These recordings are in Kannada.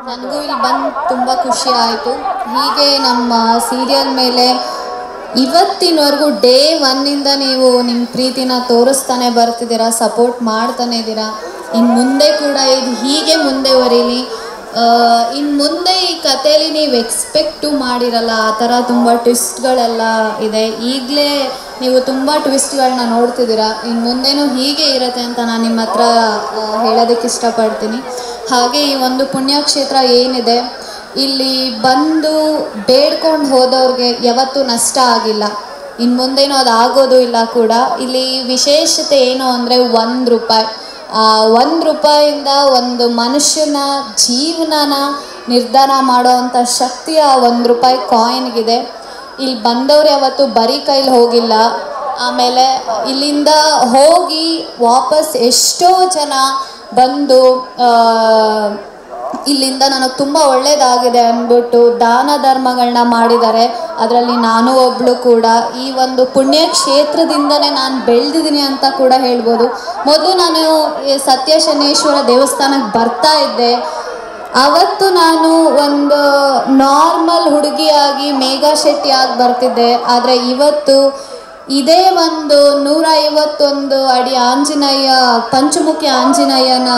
ನನಗೂ ಇಲ್ಲಿ ಬಂದು ತುಂಬ ಖುಷಿ ಆಯಿತು ಹೀಗೆ ನಮ್ಮ ಸೀರಿಯಲ್ ಮೇಲೆ ಇವತ್ತಿನವರೆಗೂ ಡೇ ಒನ್ನಿಂದ ನೀವು ನಿಮ್ಮ ಪ್ರೀತಿನ ತೋರಿಸ್ತಾನೆ ಬರ್ತಿದ್ದೀರಾ ಸಪೋರ್ಟ್ ಮಾಡ್ತಾನೆ ಇದ್ದೀರಾ ಇನ್ನು ಮುಂದೆ ಕೂಡ ಇದು ಹೀಗೆ ಮುಂದೆವರೀಲಿ ಇನ್ನು ಮುಂದೆ ಈ ಕಥೆಯಲ್ಲಿ ನೀವು ಎಕ್ಸ್ಪೆಕ್ಟು ಮಾಡಿರಲ್ಲ ಆ ಥರ ತುಂಬ ಟ್ವಿಸ್ಟ್ಗಳೆಲ್ಲ ಇದೆ ಈಗಲೇ ನೀವು ತುಂಬ ಟ್ವಿಸ್ಟ್ಗಳನ್ನ ನೋಡ್ತಿದ್ದೀರಾ ಇನ್ನು ಮುಂದೆನೂ ಹೀಗೆ ಇರುತ್ತೆ ಅಂತ ನಾನು ನಿಮ್ಮ ಹತ್ರ ಆ, ಹೇಳೋದಕ್ಕೆ ಇಷ್ಟಪಡ್ತೀನಿ ಹಾಗೆ ಈ ಒಂದು ಪುಣ್ಯಕ್ಷೇತ್ರ ಏನಿದೆ ಇಲ್ಲಿ ಬಂದು ಬೇಡ್ಕೊಂಡು ಹೋದವ್ರಿಗೆ ಯಾವತ್ತೂ ನಷ್ಟ ಆಗಿಲ್ಲ ಇನ್ನು ಮುಂದೇನೂ ಅದು ಆಗೋದು ಇಲ್ಲ ಕೂಡ ಇಲ್ಲಿ ವಿಶೇಷತೆ ಏನು ಅಂದರೆ ಒಂದು ರೂಪಾಯಿ ಒಂದು ರೂಪಾಯಿಂದ ಒಂದು ಮನುಷ್ಯನ ಜೀವನನ ನಿರ್ಧಾರ ಮಾಡೋವಂಥ ಶಕ್ತಿ ಆ ಒಂದು ರೂಪಾಯಿ ಕಾಯಿನ್ಗಿದೆ ಇಲ್ಲಿ ಬಂದವ್ರು ಯಾವತ್ತೂ ಬರೀ ಕೈಲಿ ಹೋಗಿಲ್ಲ ಆಮೇಲೆ ಇಲ್ಲಿಂದ ಹೋಗಿ ವಾಪಸ್ ಎಷ್ಟೋ ಜನ ಬಂದು ಆ, ಇಲ್ಲಿಂದ ನನಗೆ ತುಂಬ ಒಳ್ಳೇದಾಗಿದೆ ಅಂದ್ಬಿಟ್ಟು ದಾನ ಧರ್ಮಗಳನ್ನ ಮಾಡಿದ್ದಾರೆ ಅದರಲ್ಲಿ ನಾನು ಒಬ್ಳು ಕೂಡ ಈ ಒಂದು ಪುಣ್ಯ ಕ್ಷೇತ್ರದಿಂದನೇ ನಾನು ಬೆಳೆದಿದ್ದೀನಿ ಅಂತ ಕೂಡ ಹೇಳ್ಬೋದು ಮೊದಲು ನಾನು ಈ ಸತ್ಯಶನೇಶ್ವರ ದೇವಸ್ಥಾನಕ್ಕೆ ಬರ್ತಾ ಇದ್ದೆ ಅವತ್ತು ನಾನು ಒಂದು ನಾರ್ಮಲ್ ಹುಡುಗಿಯಾಗಿ ಮೇಘಾ ಶೆಟ್ಟಿ ಆಗಿ ಬರ್ತಿದ್ದೆ ಆದರೆ ಇವತ್ತು ಇದೇ ಒಂದು ನೂರ ಐವತ್ತೊಂದು ಅಡಿ ಆಂಜನೇಯ ಪಂಚಮುಖಿ ಆಂಜನೇಯನ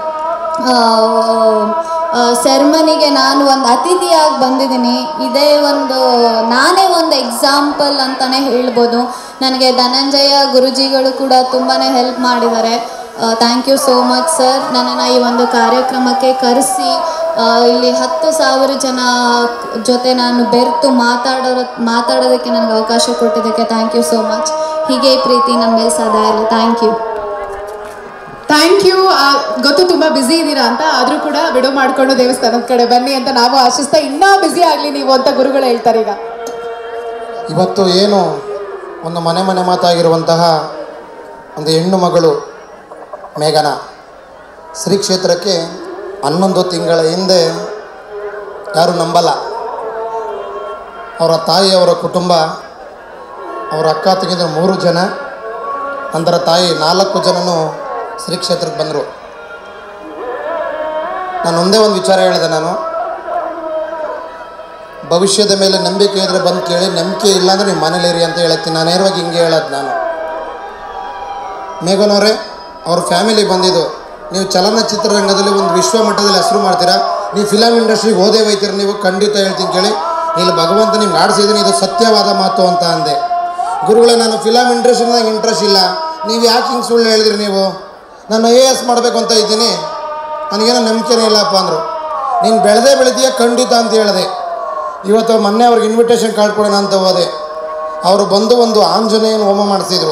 ಸೆರ್ಮನಿಗೆ ನಾನು ಒಂದು ಅತಿಥಿಯಾಗಿ ಬಂದಿದ್ದೀನಿ ಇದೇ ಒಂದು ನಾನೇ ಒಂದು ಎಕ್ಸಾಂಪಲ್ ಅಂತಲೇ ಹೇಳ್ಬೋದು ನನಗೆ ಧನಂಜಯ ಗುರುಜಿಗಳು ಕೂಡ ತುಂಬಾ ಹೆಲ್ಪ್ ಮಾಡಿದ್ದಾರೆ thank you so much sir ನನ್ನನ್ನು ಈ ಒಂದು ಕಾರ್ಯಕ್ರಮಕ್ಕೆ ಕರೆಸಿ ಇಲ್ಲಿ ಹತ್ತು ಸಾವಿರ ಜನ ಜೊತೆ ನಾನು ಬೆರೆತು ಮಾತಾಡೋ ಮಾತಾಡೋದಕ್ಕೆ ನನಗೆ ಅವಕಾಶ ಕೊಟ್ಟಿದ್ದಕ್ಕೆ ಥ್ಯಾಂಕ್ ಯು ಸೋ ಮಚ್ ಹೀಗೆ ಈ ಪ್ರೀತಿ ನಮ್ಮ ಮೇಲೆ ಸದಾ ಇರಲಿ ಥ್ಯಾಂಕ್ ಯು ಥ್ಯಾಂಕ್ ಯು ಗೊತ್ತು ತುಂಬಾ ಬ್ಯುಸಿ ಇದ್ದೀರಾ ಅಂತ ಆದ್ರೂ ಕೂಡ ಬಿಡು ಮಾಡ್ಕೊಂಡು ದೇವಸ್ಥಾನದ ಕಡೆ ಬನ್ನಿ ಅಂತ ನಾವು ಆಶಿಸ್ತಾ ಇನ್ನೂ ಬ್ಯುಸಿ ಆಗ್ಲಿ ನೀವು ಅಂತ ಗುರುಗಳು ಹೇಳ್ತಾರೆ ಈಗ ಇವತ್ತು ಏನು ಒಂದು ಮನೆ ಮನೆ ಮಾತಾಗಿರುವಂತಹ ಒಂದು ಹೆಣ್ಣು ಮಗಳು ಮೇಘನ ಶ್ರೀ ಕ್ಷೇತ್ರಕ್ಕೆ ಹನ್ನೊಂದು ತಿಂಗಳ ಹಿಂದೆ ಯಾರು ನಂಬಲ್ಲ ಅವರ ತಾಯಿ ಅವರ ಕುಟುಂಬ ಅವರ ಅಕ್ಕ ತಂಗಿದ್ರು ಮೂರು ಜನ ನಂತರ ತಾಯಿ ನಾಲ್ಕು ಜನನು ಶ್ರೀ ಕ್ಷೇತ್ರಕ್ಕೆ ಬಂದರು ನಾನು ಒಂದೇ ಒಂದು ವಿಚಾರ ಹೇಳಿದೆ ನಾನು ಭವಿಷ್ಯದ ಮೇಲೆ ನಂಬಿಕೆ ಇದ್ರೆ ಬಂದು ಕೇಳಿ ನಂಬಿಕೆ ಇಲ್ಲ ಅಂದರೆ ನೀವು ಮನೇಲಿರಿ ಅಂತ ಹೇಳತ್ತೀನಿ ನಾನು ನೇರವಾಗಿ ಹಿಂಗೆ ಹೇಳೋದು ನಾನು ಮೇಘನವರೇ ಅವ್ರ ಫ್ಯಾಮಿಲಿ ಬಂದಿದ್ದು ನೀವು ಚಲನಚಿತ್ರರಂಗದಲ್ಲಿ ಒಂದು ವಿಶ್ವ ಮಟ್ಟದಲ್ಲಿ ಹೆಸರು ಮಾಡ್ತೀರಾ ನೀವು ಫಿಲಮ್ ಇಂಡಸ್ಟ್ರಿಗೆ ಓದೇ ಹೋಯ್ತೀರ ನೀವು ಖಂಡಿತ ಹೇಳ್ತೀನಿ ಕೇಳಿ ಇಲ್ಲಿ ಭಗವಂತ ನಿಮ್ಗೆ ಆಡಿಸಿದ್ದೀನಿ ಇದು ಸತ್ಯವಾದ ಮಾತು ಅಂತ ಅಂದೆ ಗುರುಗಳೇ ನಾನು ಫಿಲಮ್ ಇಂಡಸ್ಟ್ರಿನಾಗ ಇಂಟ್ರೆಸ್ಟ್ ಇಲ್ಲ ನೀವು ಯಾಕೆ ಹಿಂಗೆ ಸುಳ್ಳು ಹೇಳಿದ್ರಿ ನೀವು ನಾನು ಐ ಎ ಎಸ್ ಮಾಡಬೇಕು ಅಂತ ಇದ್ದೀನಿ ನನಗೇನೋ ನಂಬಿಕೆನೇ ಇಲ್ಲಪ್ಪ ಅಂದರು ನೀನು ಬೆಳೆದೇ ಬೆಳೆದೀಯ ಖಂಡಿತ ಅಂತ ಹೇಳಿದೆ ಇವತ್ತು ಮೊನ್ನೆ ಅವ್ರಿಗೆ ಇನ್ವಿಟೇಷನ್ ಕಾರ್ಡ್ ಕೊಡೋಣ ಅಂತ ಹೋದೆ ಅವರು ಬಂದು ಒಂದು ಆಂಜನೇಯನ ಹೋಮ ಮಾಡಿಸಿದ್ರು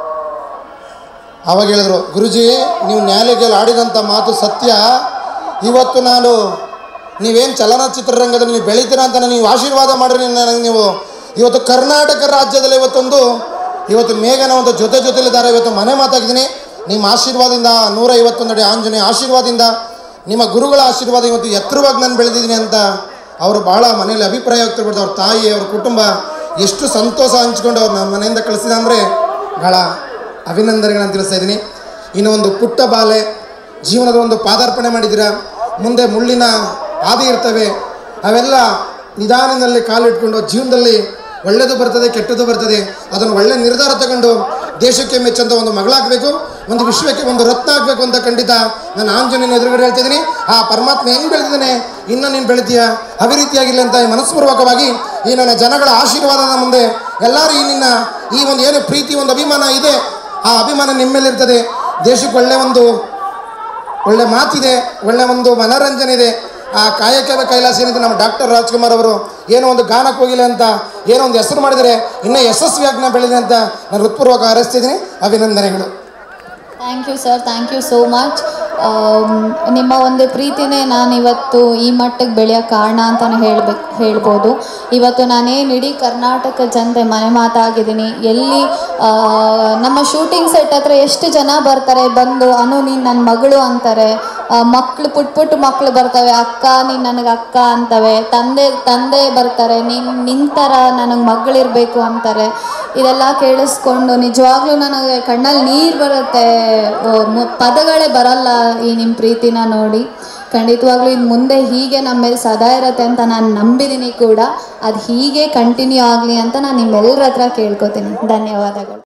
ಅವಾಗ ಹೇಳಿದ್ರು ಗುರುಜಿ ನೀವು ನ್ಯಾಯಾಲಯದಲ್ಲಿ ಆಡಿದಂಥ ಮಾತು ಸತ್ಯ ಇವತ್ತು ನಾನು ನೀವೇನು ಚಲನಚಿತ್ರರಂಗದಲ್ಲಿ ನೀವು ಬೆಳಿತೀರಾ ಅಂತ ನೀವು ಆಶೀರ್ವಾದ ಮಾಡಿರಿ ನನಗೆ ನೀವು ಇವತ್ತು ಕರ್ನಾಟಕ ರಾಜ್ಯದಲ್ಲಿ ಇವತ್ತೊಂದು ಇವತ್ತು ಮೇಘನ ಒಂದು ಜೊತೆ ಜೊತೆಲಿದ್ದಾರೆ ಇವತ್ತು ಮನೆ ಮಾತಾಗಿದ್ದೀನಿ ನಿಮ್ಮ ಆಶೀರ್ವಾದದಿಂದ ನೂರ ಐವತ್ತೊಂದು ಅಡಿ ಆಂಜನೇಯ ಆಶೀರ್ವಾದದಿಂದ ನಿಮ್ಮ ಗುರುಗಳ ಆಶೀರ್ವಾದ ಇವತ್ತು ಎತ್ತರವಾಗಿ ನಾನು ಬೆಳೆದಿದ್ದೀನಿ ಅಂತ ಅವರು ಭಾಳ ಮನೇಲಿ ಅಭಿಪ್ರಾಯ ವ್ಯಕ್ತಪಡ್ತಾರೆ ಅವ್ರ ತಾಯಿ ಅವ್ರ ಕುಟುಂಬ ಎಷ್ಟು ಸಂತೋಷ ಹಂಚ್ಕೊಂಡು ಅವ್ರು ನಮ್ಮ ಮನೆಯಿಂದ ಕಳಿಸಿದ ಅಂದರೆ ಭಾಳ ಅಭಿನಂದನೆಗಳನ್ನು ತಿಳಿಸ್ತಾ ಇದ್ದೀನಿ ಇನ್ನು ಒಂದು ಪುಟ್ಟ ಬಾಲೆ ಜೀವನದ ಒಂದು ಪಾದಾರ್ಪಣೆ ಮಾಡಿದ್ದೀರಾ ಮುಂದೆ ಮುಳ್ಳಿನ ಹಾದಿ ಇರ್ತವೆ ಅವೆಲ್ಲ ನಿಧಾನದಲ್ಲಿ ಕಾಲಿಟ್ಕೊಂಡು ಜೀವನದಲ್ಲಿ ಒಳ್ಳೆಯದು ಬರ್ತದೆ ಕೆಟ್ಟದ್ದು ಬರ್ತದೆ ಅದನ್ನು ಒಳ್ಳೆ ನಿರ್ಧಾರ ತಗೊಂಡು ದೇಶಕ್ಕೆ ಮೆಚ್ಚಂತ ಒಂದು ಮಗಳಾಗಬೇಕು ಒಂದು ವಿಶ್ವಕ್ಕೆ ಒಂದು ರತ್ನ ಆಗಬೇಕು ಅಂತ ಖಂಡಿತ ನಾನು ಆಂಜನೇಯನ ಎದುರುಗಡೆ ಹೇಳ್ತಿದ್ದೀನಿ ಆ ಪರಮಾತ್ಮ ಹೆಂಗೆ ಬೆಳೆದಿದ್ದಾನೆ ಇನ್ನೂ ನೀನು ಬೆಳಿತೀಯ ಅಭಿವೃದ್ಧಿಯಾಗಿಲ್ಲ ಅಂತ ಮನಸ್ಪೂರ್ವಕವಾಗಿ ಈ ನನ್ನ ಜನಗಳ ಆಶೀರ್ವಾದದ ಮುಂದೆ ಎಲ್ಲರೂ ಈ ನಿನ್ನ ಈ ಒಂದು ಏನು ಪ್ರೀತಿ ಒಂದು ಅಭಿಮಾನ ಇದೆ ಆ ಅಭಿಮಾನ ನಿಮ್ಮ ಮೇಲೆ ಇರ್ತದೆ ದೇಶಕ್ಕೆ ಒಳ್ಳೆ ಒಂದು ಒಳ್ಳೆ ಮಾತಿದೆ ಒಳ್ಳೆ ಒಂದು ಮನೋರಂಜನೆ ಇದೆ ಆ ಕಾಯಕವೇ ಕೈಲಾಸ ಏನಿದೆ ನಮ್ಮ ಡಾಕ್ಟರ್ ರಾಜ್ಕುಮಾರ್ ಅವರು ಏನೋ ಒಂದು ಗಾನಕ್ಕೆ ಹೋಗಿಲ್ಲ ಅಂತ ಏನೋ ಒಂದು ಹೆಸರು ಮಾಡಿದರೆ ಇನ್ನೂ ಯಶಸ್ವಿಯಾಗಿ ನಾ ಬೆಳೆದೆ ಅಂತ ನಾನು ಹೃತ್ಪೂರ್ವಕ ಹಾರೈಸ್ತಿದ್ದೀನಿ ಅಭಿನಂದನೆಗಳು thank you sir thank you so much ನಿಮ್ಮ ಒಂದು ಪ್ರೀತಿನೇ ನಾನು ಇವತ್ತು ಈ ಮಟ್ಟಕ್ಕೆ ಬೆಳೆಯೋ ಕಾರಣ ಅಂತಲೇ ಹೇಳ್ಬೇಕು ಹೇಳ್ಬೋದು ಇವತ್ತು ನಾನೇನು ಇಡೀ ಕರ್ನಾಟಕ ಜನತೆ ಮನೆ ಮಾತಾಗಿದ್ದೀನಿ ಎಲ್ಲಿ ಆ, ನಮ್ಮ ಶೂಟಿಂಗ್ ಸೆಟ್ ಹತ್ರ ಎಷ್ಟು ಜನ ಬರ್ತಾರೆ ಬಂದು ಅನು ನೀನು ನನ್ನ ಮಗಳು ಅಂತಾರೆ ಮಕ್ಕಳು ಪುಟ್ ಪುಟ್ಟ ಮಕ್ಕಳು ಬರ್ತವೆ ಅಕ್ಕ ನೀನು ನನಗೆ ಅಕ್ಕ ಅಂತವೆ ತಂದೆ ತಂದೆ ಬರ್ತಾರೆ ನೀನು ನಿಂತರ ನನಗೆ ಮಗಳಿರಬೇಕು ಅಂತಾರೆ ಇದೆಲ್ಲ ಕೇಳಿಸ್ಕೊಂಡು ನಿಜವಾಗ್ಲೂ ನನಗೆ ಕಣ್ಣಲ್ಲಿ ನೀರು ಬರುತ್ತೆ ಓ, ಮು- ಪದಗಳೇ ಬರಲ್ಲ ಈ ನಿಮ್ಮ ಪ್ರೀತಿನ ನೋಡಿ ಖಂಡಿತವಾಗ್ಲೂ ಇನ್ನು ಮುಂದೆ ಹೀಗೆ ನಮ್ಮ ಮೇಲೆ ಸದಾ ಇರತ್ತೆ ಅಂತ ನಾನು ನಂಬಿದ್ದೀನಿ ಕೂಡ ಅದು ಹೀಗೆ ಕಂಟಿನ್ಯೂ ಆಗಲಿ ಅಂತ ನಾನು ನಿಮ್ಮೆಲ್ಲರ ಹತ್ರ ಕೇಳ್ಕೊತೀನಿ ಧನ್ಯವಾದಗಳು